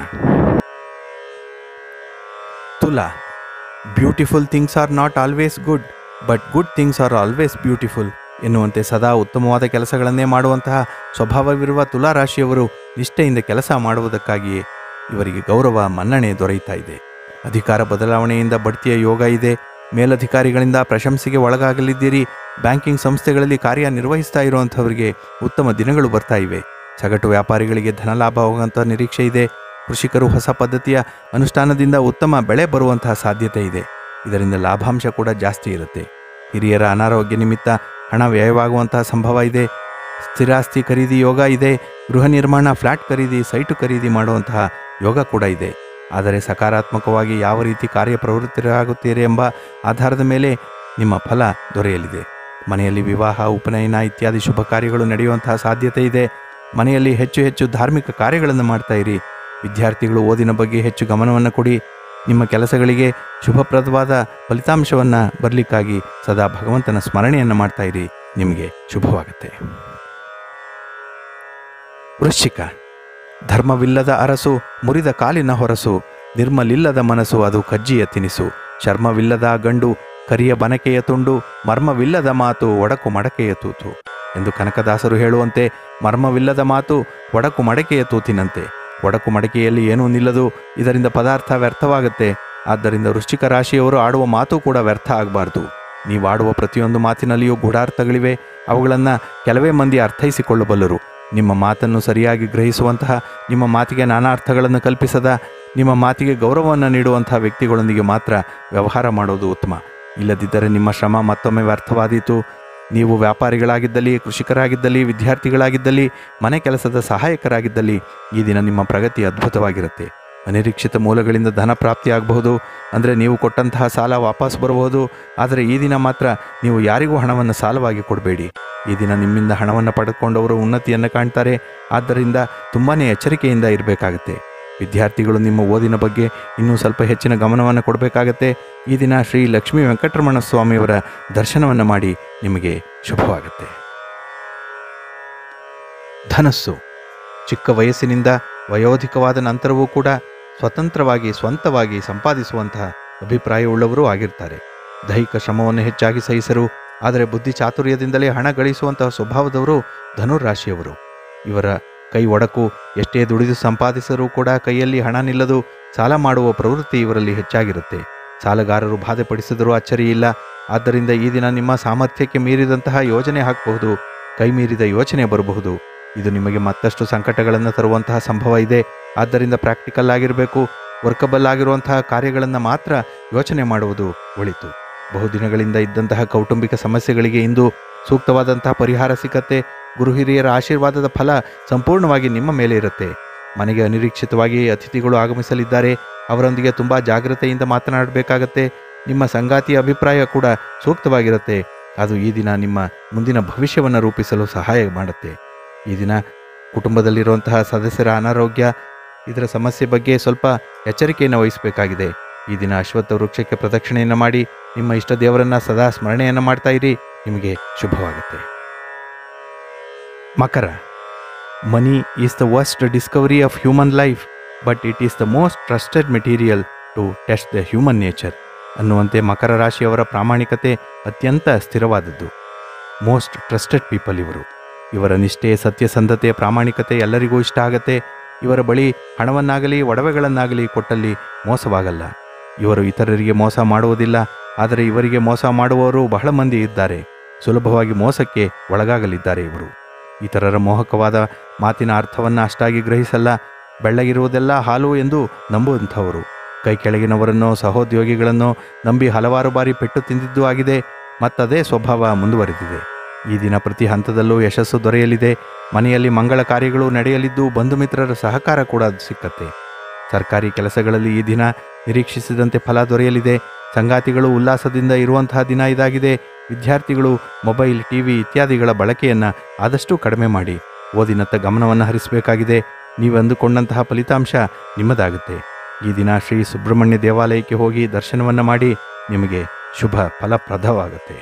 ತುಲಾ beautiful things are not always good but good things are always beautiful ಎನ್ನುವಂತೆ ಸದಾ ಉತ್ತಮವಾದ ಕೆಲಸಗಳನ್ನೇ ಮಾಡುವಂತಹ ಸ್ವಭಾವವಿರುವ ತುಲಾ ರಾಶಿಯವರು ನಿಷ್ಠೆಯಿಂದ ಕೆಲಸ ಮಾಡುವುದಕ್ಕಾಗಿಯೇ ಇವರಿಗೆ ಗೌರವ ಮನ್ನಣೆ ದೊರೆಯುತ್ತಾ ಇದೆ ಅಧಿಕಾರ ಬದಲಾವಣೆಯಿಂದ ಬಡ್ತಿಯ ಯೋಗ ಇದೆ ಮೇಲಧಿಕಾರಿಗಳಿಂದ ಪ್ರಶಂಸೆಗೆ ಒಳಗಾಗಲಿದ್ದೀರಿ ಬ್ಯಾಂಕಿಂಗ್ ಸಂಸ್ಥೆಗಳಲ್ಲಿ ಕಾರ್ಯನಿರ್ವಹಿಸ್ತಾ ಇರುವಂಥವರಿಗೆ ಉತ್ತಮ ದಿನಗಳು ಬರ್ತಾ ಇವೆ ಸಗಟು ವ್ಯಾಪಾರಿಗಳಿಗೆ ಧನಲಾಭವಾಗುವಂಥ ನಿರೀಕ್ಷೆ ಇದೆ ಕೃಷಿಕರು ಹೊಸ ಪದ್ಧತಿಯ ಅನುಷ್ಠಾನದಿಂದ ಉತ್ತಮ ಬೆಳೆ ಬರುವಂತಹ ಸಾಧ್ಯತೆ ಇದೆ ಇದರಿಂದ ಲಾಭಾಂಶ ಕೂಡ ಜಾಸ್ತಿ ಇರುತ್ತೆ ಹಿರಿಯರ ಅನಾರೋಗ್ಯ ನಿಮಿತ್ತ ಹಣ ವ್ಯಯವಾಗುವಂತಹ ಸಂಭವ ಇದೆ ಸ್ಥಿರಾಸ್ತಿ ಖರೀದಿ ಯೋಗ ಇದೆ ಗೃಹ ನಿರ್ಮಾಣ ಫ್ಲ್ಯಾಟ್ ಖರೀದಿ ಸೈಟು ಖರೀದಿ ಮಾಡುವಂತಹ ಯೋಗ ಕೂಡ ಇದೆ ಆದರೆ ಸಕಾರಾತ್ಮಕವಾಗಿ ಯಾವ ರೀತಿ ಕಾರ್ಯಪ್ರವೃತ್ತರಾಗುತ್ತೀರಿ ಎಂಬ ಆಧಾರದ ಮೇಲೆ ನಿಮ್ಮ ಫಲ ದೊರೆಯಲಿದೆ ಮನೆಯಲ್ಲಿ ವಿವಾಹ ಉಪನಯನ ಇತ್ಯಾದಿ ಶುಭ ಕಾರ್ಯಗಳು ನಡೆಯುವಂತಹ ಸಾಧ್ಯತೆ ಇದೆ ಮನೆಯಲ್ಲಿ ಹೆಚ್ಚು ಹೆಚ್ಚು ಧಾರ್ಮಿಕ ಕಾರ್ಯಗಳನ್ನು ಮಾಡ್ತಾ ಇರಿ ವಿದ್ಯಾರ್ಥಿಗಳು ಓದಿನ ಬಗ್ಗೆ ಹೆಚ್ಚು ಗಮನವನ್ನು ಕೊಡಿ ನಿಮ್ಮ ಕೆಲಸಗಳಿಗೆ ಶುಭಪ್ರದವಾದ ಫಲಿತಾಂಶವನ್ನು ಬರಲಿಕ್ಕಾಗಿ ಸದಾ ಭಗವಂತನ ಸ್ಮರಣೆಯನ್ನು ಮಾಡ್ತಾ ಇರಿ ನಿಮಗೆ ಶುಭವಾಗುತ್ತೆ ವೃಶ್ಚಿಕ ಧರ್ಮವಿಲ್ಲದ ಅರಸು ಮುರಿದ ಕಾಲಿನ ಹೊರಸು ನಿರ್ಮಲಿಲ್ಲದ ಮನಸ್ಸು ಅದು ಕಜ್ಜಿಯ ತಿನಿಸು ಚರ್ಮವಿಲ್ಲದ ಗಂಡು ಕರಿಯ ಬನಕೆಯ ತುಂಡು ಮರ್ಮವಿಲ್ಲದ ಮಾತು ಒಡಕು ಮಡಕೆಯ ತೂತು ಎಂದು ಕನಕದಾಸರು ಹೇಳುವಂತೆ ಮರ್ಮವಿಲ್ಲದ ಮಾತು ಒಡಕು ಮಡಕೆಯ ತೂತಿನಂತೆ ಒಡಕು ಮಡಕೆಯಲ್ಲಿ ಏನೂ ನಿಲ್ಲದು ಇದರಿಂದ ಪದಾರ್ಥ ವ್ಯರ್ಥವಾಗುತ್ತೆ ಆದ್ದರಿಂದ ವೃಶ್ಚಿಕ ರಾಶಿಯವರು ಆಡುವ ಮಾತು ಕೂಡ ವ್ಯರ್ಥ ಆಗಬಾರ್ದು ನೀವು ಆಡುವ ಪ್ರತಿಯೊಂದು ಮಾತಿನಲ್ಲಿಯೂ ಗೂಢಾರ್ಥಗಳಿವೆ ಅವುಗಳನ್ನು ಕೆಲವೇ ಮಂದಿ ಅರ್ಥೈಸಿಕೊಳ್ಳಬಲ್ಲರು ನಿಮ್ಮ ಮಾತನ್ನು ಸರಿಯಾಗಿ ಗ್ರಹಿಸುವಂತಹ ನಿಮ್ಮ ಮಾತಿಗೆ ನಾನಾ ಅರ್ಥಗಳನ್ನು ಕಲ್ಪಿಸದ ನಿಮ್ಮ ಮಾತಿಗೆ ಗೌರವವನ್ನು ನೀಡುವಂತಹ ವ್ಯಕ್ತಿಗಳೊಂದಿಗೆ ಮಾತ್ರ ವ್ಯವಹಾರ ಮಾಡೋದು ಉತ್ತಮ ಇಲ್ಲದಿದ್ದರೆ ನಿಮ್ಮ ಶ್ರಮ ಮತ್ತೊಮ್ಮೆ ವ್ಯರ್ಥವಾದೀತು ನೀವು ವ್ಯಾಪಾರಿಗಳಾಗಿದ್ದಲ್ಲಿ ಕೃಷಿಕರಾಗಿದ್ದಲ್ಲಿ ವಿದ್ಯಾರ್ಥಿಗಳಾಗಿದ್ದಲ್ಲಿ ಮನೆ ಕೆಲಸದ ಸಹಾಯಕರಾಗಿದ್ದಲ್ಲಿ ಈ ದಿನ ನಿಮ್ಮ ಪ್ರಗತಿ ಅದ್ಭುತವಾಗಿರುತ್ತೆ ಅನಿರೀಕ್ಷಿತ ಮೂಲಗಳಿಂದ ಧನ ಪ್ರಾಪ್ತಿಯಾಗಬಹುದು ಅಂದರೆ ನೀವು ಕೊಟ್ಟಂತಹ ಸಾಲ ವಾಪಸ್ ಬರಬಹುದು ಆದರೆ ಈ ದಿನ ಮಾತ್ರ ನೀವು ಯಾರಿಗೂ ಹಣವನ್ನು ಸಾಲವಾಗಿ ಕೊಡಬೇಡಿ ಈ ದಿನ ನಿಮ್ಮಿಂದ ಹಣವನ್ನು ಪಡೆದುಕೊಂಡವರು ಉನ್ನತಿಯನ್ನು ಕಾಣ್ತಾರೆ ಆದ್ದರಿಂದ ತುಂಬಾ ಎಚ್ಚರಿಕೆಯಿಂದ ಇರಬೇಕಾಗತ್ತೆ ವಿದ್ಯಾರ್ಥಿಗಳು ನಿಮ್ಮ ಓದಿನ ಬಗ್ಗೆ ಇನ್ನೂ ಸ್ವಲ್ಪ ಹೆಚ್ಚಿನ ಗಮನವನ್ನು ಕೊಡಬೇಕಾಗತ್ತೆ ಈ ದಿನ ಶ್ರೀ ಲಕ್ಷ್ಮೀ ವೆಂಕಟರಮಣ ಸ್ವಾಮಿಯವರ ದರ್ಶನವನ್ನು ಮಾಡಿ ನಿಮಗೆ ಶುಭವಾಗುತ್ತೆ ಧನಸ್ಸು ಚಿಕ್ಕ ವಯಸ್ಸಿನಿಂದ ವಯೋಧಿಕವಾದ ನಂತರವೂ ಕೂಡ ಸ್ವತಂತ್ರವಾಗಿ ಸ್ವಂತವಾಗಿ ಸಂಪಾದಿಸುವಂತಹ ಅಭಿಪ್ರಾಯವುಳ್ಳವರೂ ಆಗಿರ್ತಾರೆ ದೈಹಿಕ ಶ್ರಮವನ್ನು ಹೆಚ್ಚಾಗಿ ಸಹಿಸರು ಆದರೆ ಬುದ್ಧಿ ಚಾತುರ್ಯದಿಂದಲೇ ಹಣ ಗಳಿಸುವಂತಹ ಸ್ವಭಾವದವರು ಧನುರಾಶಿಯವರು ಇವರ ಕೈ ಒಡಕು ಎಷ್ಟೇ ದುಡಿದು ಸಂಪಾದಿಸರೂ ಕೂಡ ಕೈಯಲ್ಲಿ ಹಣ ನಿಲ್ಲದು ಸಾಲ ಮಾಡುವ ಪ್ರವೃತ್ತಿ ಇವರಲ್ಲಿ ಹೆಚ್ಚಾಗಿರುತ್ತೆ ಸಾಲಗಾರರು ಬಾಧೆಪಡಿಸಿದರೂ ಅಚ್ಚರಿಯಿಲ್ಲ ಆದ್ದರಿಂದ ಈ ದಿನ ನಿಮ್ಮ ಸಾಮರ್ಥ್ಯಕ್ಕೆ ಮೀರಿದಂತಹ ಯೋಜನೆ ಹಾಕಬಹುದು ಕೈ ಮೀರಿದ ಯೋಚನೆ ಬರಬಹುದು ಇದು ನಿಮಗೆ ಮತ್ತಷ್ಟು ಸಂಕಟಗಳನ್ನು ತರುವಂತಹ ಸಂಭವ ಇದೆ ಆದ್ದರಿಂದ ಪ್ರಾಕ್ಟಿಕಲ್ ಆಗಿರಬೇಕು ವರ್ಕಬಲ್ ಆಗಿರುವಂತಹ ಕಾರ್ಯಗಳನ್ನು ಮಾತ್ರ ಯೋಚನೆ ಮಾಡುವುದು ಒಳಿತು ಬಹುದಿನಗಳಿಂದ ಇದ್ದಂತಹ ಕೌಟುಂಬಿಕ ಸಮಸ್ಯೆಗಳಿಗೆ ಇಂದು ಸೂಕ್ತವಾದಂತಹ ಪರಿಹಾರ ಸಿಕ್ಕತ್ತೆ ಗುರು ಹಿರಿಯರ ಆಶೀರ್ವಾದದ ಫಲ ಸಂಪೂರ್ಣವಾಗಿ ನಿಮ್ಮ ಮೇಲೆ ಇರುತ್ತೆ ಮನೆಗೆ ಅನಿರೀಕ್ಷಿತವಾಗಿ ಅತಿಥಿಗಳು ಆಗಮಿಸಲಿದ್ದಾರೆ ಅವರೊಂದಿಗೆ ತುಂಬ ಜಾಗ್ರತೆಯಿಂದ ಮಾತನಾಡಬೇಕಾಗತ್ತೆ ನಿಮ್ಮ ಸಂಗಾತಿಯ ಅಭಿಪ್ರಾಯ ಕೂಡ ಸೂಕ್ತವಾಗಿರುತ್ತೆ ಅದು ಈ ದಿನ ನಿಮ್ಮ ಮುಂದಿನ ಭವಿಷ್ಯವನ್ನು ರೂಪಿಸಲು ಸಹಾಯ ಮಾಡುತ್ತೆ ಈ ದಿನ ಕುಟುಂಬದಲ್ಲಿರುವಂತಹ ಸದಸ್ಯರ ಅನಾರೋಗ್ಯ ಇದರ ಸಮಸ್ಯೆ ಬಗ್ಗೆ ಸ್ವಲ್ಪ ಎಚ್ಚರಿಕೆಯನ್ನು ವಹಿಸಬೇಕಾಗಿದೆ ಈ ದಿನ ಅಶ್ವತ್ಥ ವೃಕ್ಷಕ್ಕೆ ಪ್ರದಕ್ಷಿಣೆಯನ್ನು ಮಾಡಿ ನಿಮ್ಮ ಇಷ್ಟ ದೇವರನ್ನ ಸದಾ ಸ್ಮರಣೆಯನ್ನು ಮಾಡ್ತಾ ಇರಿ ನಿಮಗೆ ಶುಭವಾಗುತ್ತೆ ಮಕರ money is the worst discovery of human life but it is the most trusted material to test the human nature ಅನ್ನುವಂತೆ ಮಕರ ರಾಶಿಯವರ ಪ್ರಾಮಾಣಿಕತೆ ಅತ್ಯಂತ ಸ್ಥಿರವಾದದ್ದು ಮೋಸ್ಟ್ ಟ್ರಸ್ಟೆಡ್ ಪೀಪಲ್ ಇವರು ಇವರ ನಿಷ್ಠೆ ಸತ್ಯಸಂಧತೆ ಪ್ರಾಮಾಣಿಕತೆ ಎಲ್ಲರಿಗೂ ಇಷ್ಟ ಆಗತ್ತೆ ಇವರ ಬಳಿ ಹಣವನ್ನಾಗಲಿ ಒಡವೆಗಳನ್ನಾಗಲಿ ಕೊಟ್ಟಲ್ಲಿ ಮೋಸವಾಗಲ್ಲ ಇವರು ಇತರರಿಗೆ ಮೋಸ ಮಾಡುವುದಿಲ್ಲ ಆದರೆ ಇವರಿಗೆ ಮೋಸ ಮಾಡುವವರು ಬಹಳ ಮಂದಿ ಇದ್ದಾರೆ ಸುಲಭವಾಗಿ ಮೋಸಕ್ಕೆ ಒಳಗಾಗಲಿದ್ದಾರೆ ಇವರು ಇತರರ ಮೋಹಕವಾದ ಮಾತಿನ ಅರ್ಥವನ್ನು ಅಷ್ಟಾಗಿ ಗ್ರಹಿಸಲ್ಲ ಬೆಳ್ಳಗಿರುವುದೆಲ್ಲ ಹಾಲು ಎಂದು ನಂಬುವಂಥವರು ಕೈ ಕೆಳಗಿನವರನ್ನೋ ಸಹೋದ್ಯೋಗಿಗಳನ್ನೋ ನಂಬಿ ಹಲವಾರು ಬಾರಿ ಪೆಟ್ಟು ತಿಂದಿದ್ದೂ ಆಗಿದೆ ಮತ್ತದೇ ಸ್ವಭಾವ ಮುಂದುವರೆದಿದೆ ಈ ದಿನ ಪ್ರತಿ ಹಂತದಲ್ಲೂ ಯಶಸ್ಸು ದೊರೆಯಲಿದೆ ಮನೆಯಲ್ಲಿ ಮಂಗಳ ಕಾರ್ಯಗಳು ನಡೆಯಲಿದ್ದು ಬಂಧು ಮಿತ್ರರ ಸಹಕಾರ ಕೂಡ ಸಿಕ್ಕತ್ತೆ ಸರ್ಕಾರಿ ಕೆಲಸಗಳಲ್ಲಿ ಈ ದಿನ ನಿರೀಕ್ಷಿಸಿದಂತೆ ಫಲ ದೊರೆಯಲಿದೆ ಸಂಗಾತಿಗಳು ಉಲ್ಲಾಸದಿಂದ ಇರುವಂತಹ ದಿನ ಇದಾಗಿದೆ ವಿದ್ಯಾರ್ಥಿಗಳು ಮೊಬೈಲ್ ಟಿವಿ ಇತ್ಯಾದಿಗಳ ಬಳಕೆಯನ್ನು ಆದಷ್ಟು ಕಡಿಮೆ ಮಾಡಿ ಓದಿನತ್ತ ಗಮನವನ್ನು ಹರಿಸಬೇಕಾಗಿದೆ ನೀವು ಅಂದುಕೊಂಡಂತಹ ಫಲಿತಾಂಶ ನಿಮ್ಮದಾಗುತ್ತೆ ಈ ದಿನ ಶ್ರೀ ಸುಬ್ರಹ್ಮಣ್ಯ ದೇವಾಲಯಕ್ಕೆ ಹೋಗಿ ದರ್ಶನವನ್ನು ಮಾಡಿ ನಿಮಗೆ ಶುಭ ಫಲಪ್ರದವಾಗುತ್ತೆ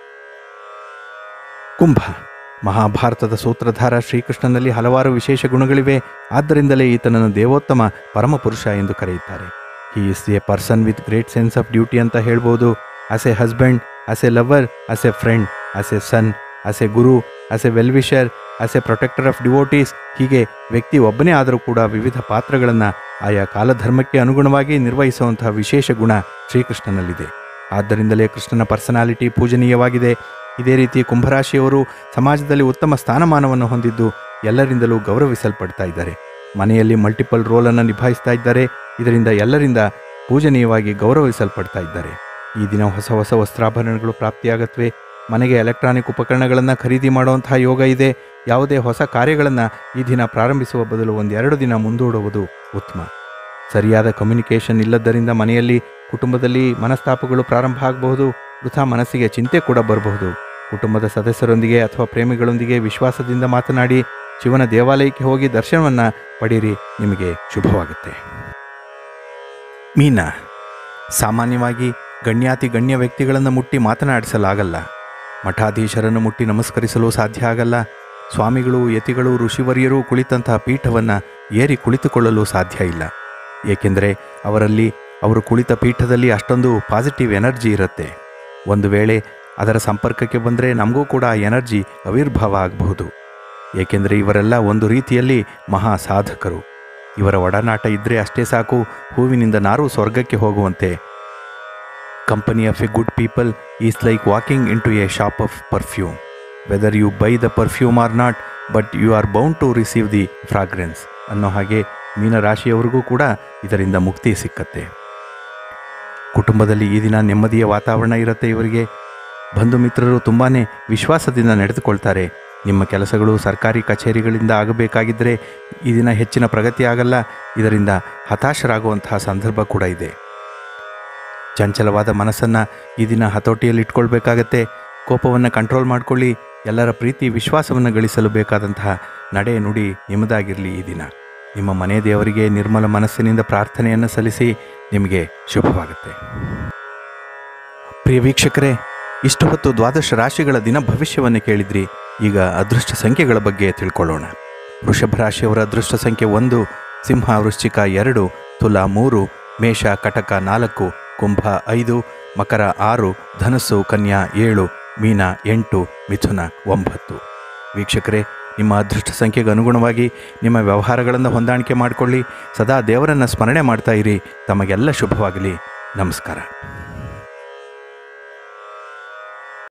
ಕುಂಭ ಮಹಾಭಾರತದ ಸೂತ್ರಧಾರ ಶ್ರೀಕೃಷ್ಣನಲ್ಲಿ ಹಲವಾರು ವಿಶೇಷ ಗುಣಗಳಿವೆ ಆದ್ದರಿಂದಲೇ ಈತನನ್ನು ದೇವೋತ್ತಮ ಪರಮಪುರುಷ ಎಂದು ಕರೆಯುತ್ತಾರೆ he is a person with great sense of duty ಅಂತ ಹೇಳ್ಬೋದು as a husband as a lover as a friend as a son as a guru as a well wisher as a protector of devotees ಹೀಗೆ ವ್ಯಕ್ತಿ ಒಬ್ಬನೇ ಆದರೂ ಕೂಡ ವಿವಿಧ ಪಾತ್ರಗಳನ್ನು ಆಯಾ ಕಾಲಧರ್ಮಕ್ಕೆ ಅನುಗುಣವಾಗಿ ನಿರ್ವಹಿಸುವಂತಹ ವಿಶೇಷ ಗುಣ ಶ್ರೀಕೃಷ್ಣನಲ್ಲಿದೆ ಆದ್ದರಿಂದಲೇ ಕೃಷ್ಣನ ಪರ್ಸನಾಲಿಟಿ ಪೂಜನೀಯವಾಗಿದೆ ಇದೇ ರೀತಿ ಕುಂಭರಾಶಿಯವರು ಸಮಾಜದಲ್ಲಿ ಉತ್ತಮ ಸ್ಥಾನಮಾನವನ್ನು ಹೊಂದಿದ್ದು ಎಲ್ಲರಿಂದಲೂ ಗೌರವಿಸಲ್ಪಡ್ತಾ ಇದ್ದಾರೆ ಮನೆಯಲ್ಲಿ ಮಲ್ಟಿಪಲ್ ರೋಲನ್ನು ನಿಭಾಯಿಸ್ತಾ ಇದ್ದಾರೆ ಇದರಿಂದ ಎಲ್ಲರಿಂದ ಪೂಜನೀಯವಾಗಿ ಗೌರವಿಸಲ್ಪಡ್ತಾ ಇದ್ದಾರೆ ಈ ದಿನ ಹೊಸ ಹೊಸ ವಸ್ತ್ರಾಭರಣಗಳು ಪ್ರಾಪ್ತಿಯಾಗತ್ವೆ ಮನೆಗೆ ಎಲೆಕ್ಟ್ರಾನಿಕ್ ಉಪಕರಣಗಳನ್ನು ಖರೀದಿ ಮಾಡುವಂತಹ ಯೋಗ ಇದೆ ಯಾವುದೇ ಹೊಸ ಕಾರ್ಯಗಳನ್ನು ಈ ದಿನ ಪ್ರಾರಂಭಿಸುವ ಬದಲು ಒಂದೆರಡು ದಿನ ಮುಂದೂಡುವುದು ಉತ್ತಮ ಸರಿಯಾದ ಕಮ್ಯುನಿಕೇಷನ್ ಇಲ್ಲದ್ದರಿಂದ ಮನೆಯಲ್ಲಿ ಕುಟುಂಬದಲ್ಲಿ ಮನಸ್ತಾಪಗಳು ಪ್ರಾರಂಭ ಆಗಬಹುದು ವೃಥಾ ಮನಸ್ಸಿಗೆ ಚಿಂತೆ ಕೂಡ ಬರಬಹುದು ಕುಟುಂಬದ ಸದಸ್ಯರೊಂದಿಗೆ ಅಥವಾ ಪ್ರೇಮಿಗಳೊಂದಿಗೆ ವಿಶ್ವಾಸದಿಂದ ಮಾತನಾಡಿ ಶಿವನ ದೇವಾಲಯಕ್ಕೆ ಹೋಗಿ ದರ್ಶನವನ್ನು ಪಡೀರಿ ನಿಮಗೆ ಶುಭವಾಗುತ್ತೆ ಮೀನ ಸಾಮಾನ್ಯವಾಗಿ ಗಣ್ಯಾತಿ ಗಣ್ಯ ವ್ಯಕ್ತಿಗಳನ್ನು ಮುಟ್ಟಿ ಮಾತನಾಡಿಸಲಾಗಲ್ಲ ಮಠಾಧೀಶರನ್ನು ಮುಟ್ಟಿ ನಮಸ್ಕರಿಸಲು ಸಾಧ್ಯ ಆಗಲ್ಲ ಸ್ವಾಮಿಗಳು ಯತಿಗಳು ಋಷಿವರ್ಯರು ಕುಳಿತಂತಹ ಪೀಠವನ್ನು ಏರಿ ಕುಳಿತುಕೊಳ್ಳಲು ಸಾಧ್ಯ ಇಲ್ಲ ಏಕೆಂದರೆ ಅವರಲ್ಲಿ ಅವರು ಕುಳಿತ ಪೀಠದಲ್ಲಿ ಅಷ್ಟೊಂದು ಪಾಸಿಟಿವ್ ಎನರ್ಜಿ ಇರುತ್ತೆ ಒಂದು ವೇಳೆ ಅದರ ಸಂಪರ್ಕಕ್ಕೆ ಬಂದರೆ ನಮಗೂ ಕೂಡ ಆ ಎನರ್ಜಿ ಆವಿರ್ಭಾವ ಆಗಬಹುದು ಏಕೆಂದರೆ ಇವರೆಲ್ಲ ಒಂದು ರೀತಿಯಲ್ಲಿ ಮಹಾ ಸಾಧಕರು ಇವರ ಒಡನಾಟ ಇದ್ದರೆ ಅಷ್ಟೇ ಸಾಕು ಹೂವಿನಿಂದ ನಾರು ಸ್ವರ್ಗಕ್ಕೆ ಹೋಗುವಂತೆ company of a good people is like walking into a shop of perfume whether you buy the perfume or not but you are bound to receive the fragrance ಅನ್ನೋ ಹಾಗೆ ಮೀನರಾಶಿಯವರಿಗೂ ಕೂಡ ಇದರಿಂದ ಮುಕ್ತಿ ಸಿಕ್ಕತ್ತೆ ಕುಟುಂಬದಲ್ಲಿ ಈ ದಿನ ನೆಮ್ಮದಿಯ ವಾತಾವರಣ ಇರುತ್ತೆ ಇವರಿಗೆ ಬಂಧು ಮಿತ್ರರು ತುಂಬಾ ವಿಶ್ವಾಸದಿಂದ ನಡೆದುಕೊಳ್ತಾರೆ ನಿಮ್ಮ ಕೆಲಸಗಳು ಸರ್ಕಾರಿ ಕಚೇರಿಗಳಿಂದ ಆಗಬೇಕಾಗಿದ್ದರೆ ಈ ದಿನ ಹೆಚ್ಚಿನ ಪ್ರಗತಿ ಆಗಲ್ಲ ಇದರಿಂದ ಹತಾಶರಾಗುವಂತಹ ಸಂದರ್ಭ ಕೂಡ ಇದೆ ಚಂಚಲವಾದ ಮನಸ್ಸನ್ನು ಈ ದಿನ ಹತೋಟಿಯಲ್ಲಿ ಇಟ್ಕೊಳ್ಬೇಕಾಗತ್ತೆ ಕೋಪವನ್ನು ಕಂಟ್ರೋಲ್ ಮಾಡಿಕೊಳ್ಳಿ ಎಲ್ಲರ ಪ್ರೀತಿ ವಿಶ್ವಾಸವನ್ನು ಗಳಿಸಲು ಬೇಕಾದಂತಹ ನಡೆ ನುಡಿ ನಿಮ್ಮದಾಗಿರಲಿ ಈ ದಿನ ನಿಮ್ಮ ಮನೆ ದೇವರಿಗೆ ನಿರ್ಮಲ ಮನಸ್ಸಿನಿಂದ ಪ್ರಾರ್ಥನೆಯನ್ನು ಸಲ್ಲಿಸಿ ನಿಮಗೆ ಶುಭವಾಗುತ್ತೆ ಪ್ರಿಯ ವೀಕ್ಷಕರೇ ಇಷ್ಟು ಹೊತ್ತು ದ್ವಾದಶ ರಾಶಿಗಳ ದಿನ ಭವಿಷ್ಯವನ್ನು ಕೇಳಿದ್ರಿ ಈಗ ಅದೃಷ್ಟ ಸಂಖ್ಯೆಗಳ ಬಗ್ಗೆ ತಿಳ್ಕೊಳ್ಳೋಣ ವೃಷಭ ರಾಶಿಯವರ ಅದೃಷ್ಟ ಸಂಖ್ಯೆ ಒಂದು ಸಿಂಹ ವೃಶ್ಚಿಕ ಎರಡು ತುಲಾ ಮೂರು ಮೇಷ ಕಟಕ ನಾಲ್ಕು ಕುಂಭ ಐದು ಮಕರ ಆರು ಧನಸ್ಸು ಕನ್ಯಾ ಏಳು ಮೀನ ಎಂಟು ಮಿಥುನ ಒಂಬತ್ತು ವೀಕ್ಷಕರೇ ನಿಮ್ಮ ಅದೃಷ್ಟ ಸಂಖ್ಯೆಗೆ ಅನುಗುಣವಾಗಿ ನಿಮ್ಮ ವ್ಯವಹಾರಗಳನ್ನು ಹೊಂದಾಣಿಕೆ ಮಾಡಿಕೊಳ್ಳಿ ಸದಾ ದೇವರನ್ನು ಸ್ಮರಣೆ ಮಾಡ್ತಾ ಇರಿ ತಮಗೆಲ್ಲ ಶುಭವಾಗಲಿ ನಮಸ್ಕಾರ